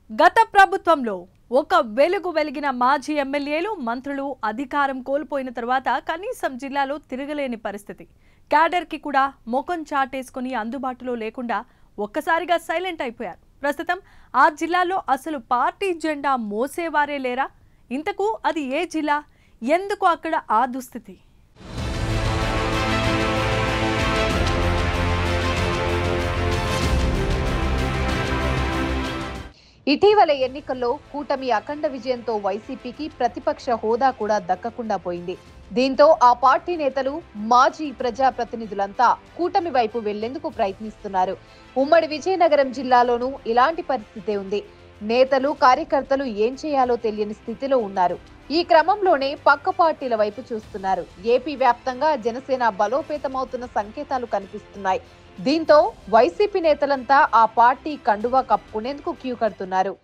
గత ప్రభుత్వంలో ఒక వెలుగు వెలిగిన మాజీ ఎమ్మెల్యేలు మంత్రులు అధికారం కోల్పోయిన తర్వాత కనీసం జిల్లాలో తిరగలేని పరిస్థితి క్యాడర్కి కూడా ముఖం చాటేసుకుని అందుబాటులో లేకుండా ఒక్కసారిగా సైలెంట్ అయిపోయారు ప్రస్తుతం ఆ జిల్లాలో అసలు పార్టీ జెండా మోసేవారే లేరా ఇంతకు అది ఏ జిల్లా ఎందుకు అక్కడ ఆ దుస్థితి ఇటీవల ఎన్నికల్లో కూటమి అఖండ విజయంతో వైసీపీకి ప్రతిపక్ష హోదా కూడా దక్కకుండా పోయింది దీంతో ఆ పార్టీ నేతలు మాజీ ప్రజాప్రతినిధులంతా కూటమి వైపు వెళ్లేందుకు ప్రయత్నిస్తున్నారు ఉమ్మడి విజయనగరం జిల్లాలోనూ ఇలాంటి పరిస్థితే ఉంది నేతలు కార్యకర్తలు ఏం చేయాలో తెలియని స్థితిలో ఉన్నారు ఈ క్రమంలోనే పక్క పార్టీల వైపు చూస్తున్నారు ఏపీ వ్యాప్తంగా జనసేన బలోపేతమవుతున్న సంకేతాలు కనిపిస్తున్నాయి దీంతో వైసీపీ నేతలంతా ఆ పార్టీ కండువా కప్పుకునేందుకు క్యూ కడుతున్నారు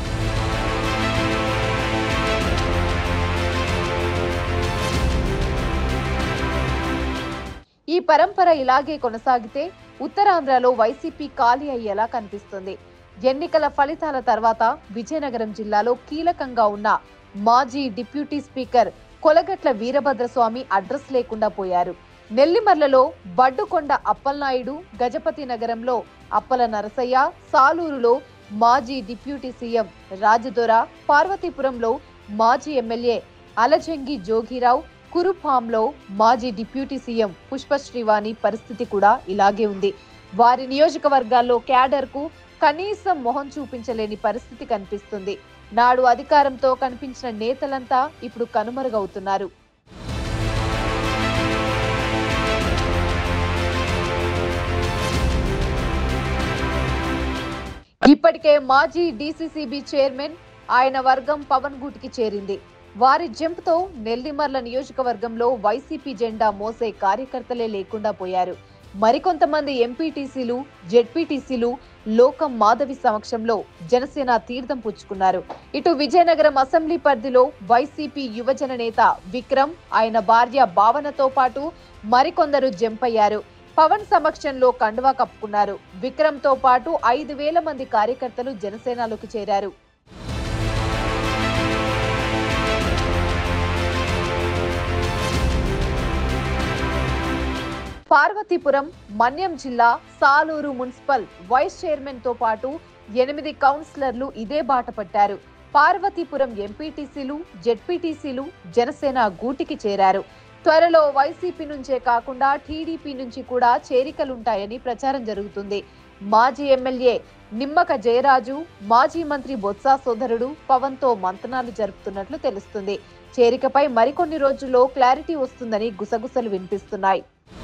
ఈ పరంపర ఇలాగే కొనసాగితే ఉత్తరాంధ్రలో వైసీపీ ఖాళీ అయ్యేలా కనిపిస్తుంది ఎన్నికల ఫలితాల తర్వాత విజయనగరం జిల్లాలో కీలకంగా ఉన్న మాజీ deputy speaker Kolagatla Veerabhadraswamy address లేకుండా పోయారు నెల్లిమర్లలో బడ్డుకొండ అప్పలనాయుడు గజపతి నగరంలో అప్పల నరసయ్య సాలూరులో మాజీ డిప్యూటీ సీఎం రాజదొర పార్వతీపురంలో మాజీ ఎమ్మెల్యే అలజంగి జోగిరావు కురుపాంలో మాజీ డిప్యూటీ సీఎం పుష్పశ్రీవాణి పరిస్థితి కూడా ఇలాగే ఉంది వారి నియోజకవర్గాల్లో క్యాడర్ కు కనీసం మొహం చూపించలేని పరిస్థితి కనిపిస్తుంది నాడు అధికారంతో కనిపించిన నేతలంతా ఇప్పుడు కనుమరుగవుతున్నారు ఇప్పటికే మాజీ డీసీసీబీ చైర్మన్ ఆయన వర్గం పవన్ గూటికి చేరింది వారి జంప్తో నెల్లిమర్ల నియోజకవర్గంలో వైసీపీ జెండా మోసే కార్యకర్తలే లేకుండా పోయారు మరికొంతమంది ఎంపీటీసీలు జెడ్పీటీసీలు లోకం మాధవి సమక్షంలో జనసేన తీర్థం పుచ్చుకున్నారు ఇటు విజయనగరం అసెంబ్లీ పరిధిలో వైసీపీ యువజన నేత విక్రమ్ ఆయన భార్య భావనతో పాటు మరికొందరు జంప్ అయ్యారు పవన్ సమక్షంలో కండువా కప్పుకున్నారు విక్రమ్ తో పాటు ఐదు వేల మంది కార్యకర్తలు జనసేనలోకి చేరారు పార్వతీపురం మన్యం జిల్లా సాలూరు మున్సిపల్ వైస్ చైర్మన్ తో పాటు ఎనిమిది కౌన్సిలర్లు ఇదే బాట పట్టారు పార్వతీపురం ఎంపీటీసీలు జెడ్పీటీసీలు జనసేన గూటికి చేరారు త్వరలో వైసీపీ నుంచే కాకుండా టీడీపీ నుంచి కూడా చేరికలుంటాయని ప్రచారం జరుగుతుంది మాజీ ఎమ్మెల్యే నిమ్మక జయరాజు మాజీ మంత్రి బొత్స సోదరుడు పవన్ తో మంతనాలు జరుపుతున్నట్లు తెలుస్తుంది చేరికపై మరికొన్ని రోజుల్లో క్లారిటీ వస్తుందని గుసగుసలు వినిపిస్తున్నాయి